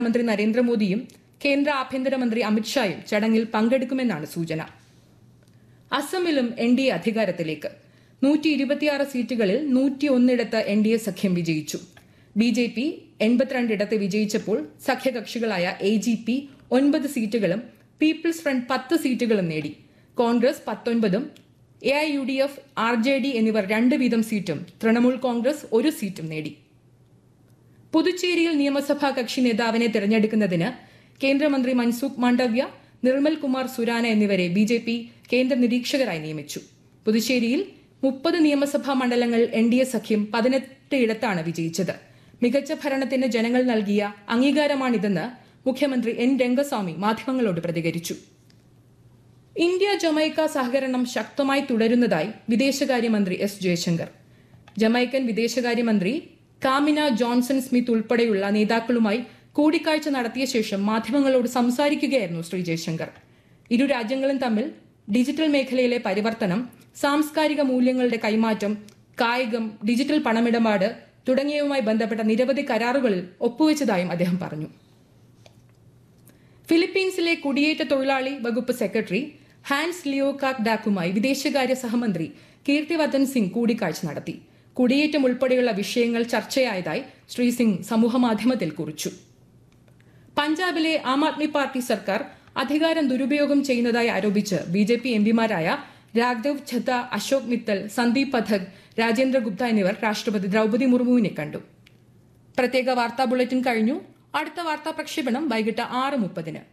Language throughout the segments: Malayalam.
പ്രധാനമന്ത്രി നരേന്ദ്രമോദിയും കേന്ദ്ര ആഭ്യന്തരമന്ത്രി അമിത്ഷായും ചടങ്ങിൽ പങ്കെടുക്കുമെന്നാണ് സൂചന അസമിലും എൻ ഡി എ അധികാരത്തിലേക്ക് നൂറ്റി ഇരുപത്തിയാറ് സീറ്റുകളിൽ നൂറ്റി ഒന്നിടത്ത് എൻ ഡി എ സഖ്യം വിജയിച്ചു ബി ജെ പി എൺപത്തിരണ്ടിടത്ത് വിജയിച്ചപ്പോൾ സഖ്യകക്ഷികളായ എ ജി പി ഒൻപത് സീറ്റുകളും പീപ്പിൾസ് ഫ്രണ്ട് പത്ത് സീറ്റുകളും നേടി കോൺഗ്രസ് പത്തൊൻപതും A I U D F R J D എന്നിവർ രണ്ട് വീതം സീറ്റും തൃണമൂൽ കോൺഗ്രസ് ഒരു സീറ്റും നേടി പുതുച്ചേരിയിൽ നിയമസഭാ കക്ഷി നേതാവിനെ തെരഞ്ഞെടുക്കുന്നതിന് കേന്ദ്രമന്ത്രി മൻസുഖ് മാണ്ഡവ്യ നിർമ്മൽ കുമാർ സുരാന എന്നിവരെ ബി ജെ പി കേന്ദ്ര നിരീക്ഷകരായി നിയമിച്ചു പുതുച്ചേരിയിൽ മുപ്പത് നിയമസഭാ മണ്ഡലങ്ങൾ എൻ ഡി എ സഖ്യം പതിനെട്ട് ഇടത്താണ് വിജയിച്ചത് മികച്ച ഭരണത്തിന് ജനങ്ങൾ നൽകിയ അംഗീകാരമാണിതെന്ന് മുഖ്യമന്ത്രി എൻ രംഗസ്വാമി മാധ്യമങ്ങളോട് പ്രതികരിച്ചു ഇന്ത്യ ജമൈക്ക സഹകരണം ശക്തമായി തുടരുന്നതായി വിദേശകാര്യമന്ത്രി എസ് ജയശങ്കർ ജമൈക്കൻ വിദേശകാര്യമന്ത്രി കാമിന ജോൺസൺ സ്മിത്ത് ഉൾപ്പെടെയുള്ള നേതാക്കളുമായി കൂടിക്കാഴ്ച നടത്തിയ ശേഷം മാധ്യമങ്ങളോട് സംസാരിക്കുകയായിരുന്നു ശ്രീ ജയശങ്കർ ഇരു രാജ്യങ്ങളും തമ്മിൽ ഡിജിറ്റൽ മേഖലയിലെ പരിവർത്തനം സാംസ്കാരിക മൂല്യങ്ങളുടെ കൈമാറ്റം കായികം ഡിജിറ്റൽ പണമിടപാട് തുടങ്ങിയവയുമായി ബന്ധപ്പെട്ട നിരവധി കരാറുകളിൽ ഒപ്പുവെച്ചതായും അദ്ദേഹം പറഞ്ഞു ഫിലിപ്പീൻസിലെ കുടിയേറ്റ തൊഴിലാളി വകുപ്പ് സെക്രട്ടറി ഹാൻസ് ലിയോകാക് ഡാക്കുമായി വിദേശകാര്യ സഹമന്ത്രി കീർത്തിവർദ്ധൻ സിംഗ് കൂടിക്കാഴ്ച നടത്തി കുടിയേറ്റം ഉൾപ്പെടെയുള്ള വിഷയങ്ങൾ ചർച്ചയായതായി ശ്രീ സിംഗ് സമൂഹമാധ്യമത്തിൽ കുറിച്ചു പഞ്ചാബിലെ ആം ആദ്മി പാർട്ടി സർക്കാർ അധികാരം ദുരുപയോഗം ചെയ്യുന്നതായി ആരോപിച്ച് ബി ജെ പി എംപിമാരായ രാഘവ് ഛത്ത അശോക് മിത്തൽ സന്ദീപ് പഥക് രാജേന്ദ്ര ഗുപ്ത എന്നിവർ രാഷ്ട്രപതി ദ്രൗപദി മുർമുവിനെ കണ്ടു പ്രത്യേക വാർത്താ ബുള്ളറ്റിൻ കഴിഞ്ഞു അടുത്ത വാർത്താ പ്രക്ഷേപണം വൈകിട്ട് ആറ് മുപ്പതിന്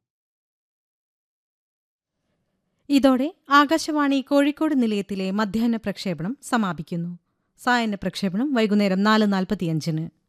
ഇതോടെ ആകാശവാണി കോഴിക്കോട് നിലയത്തിലെ മധ്യാഹ്ന പ്രക്ഷേപണം സമാപിക്കുന്നു സായന്ന പ്രക്ഷേപണം വൈകുന്നേരം നാല് നാൽപ്പത്തിയഞ്ചിന്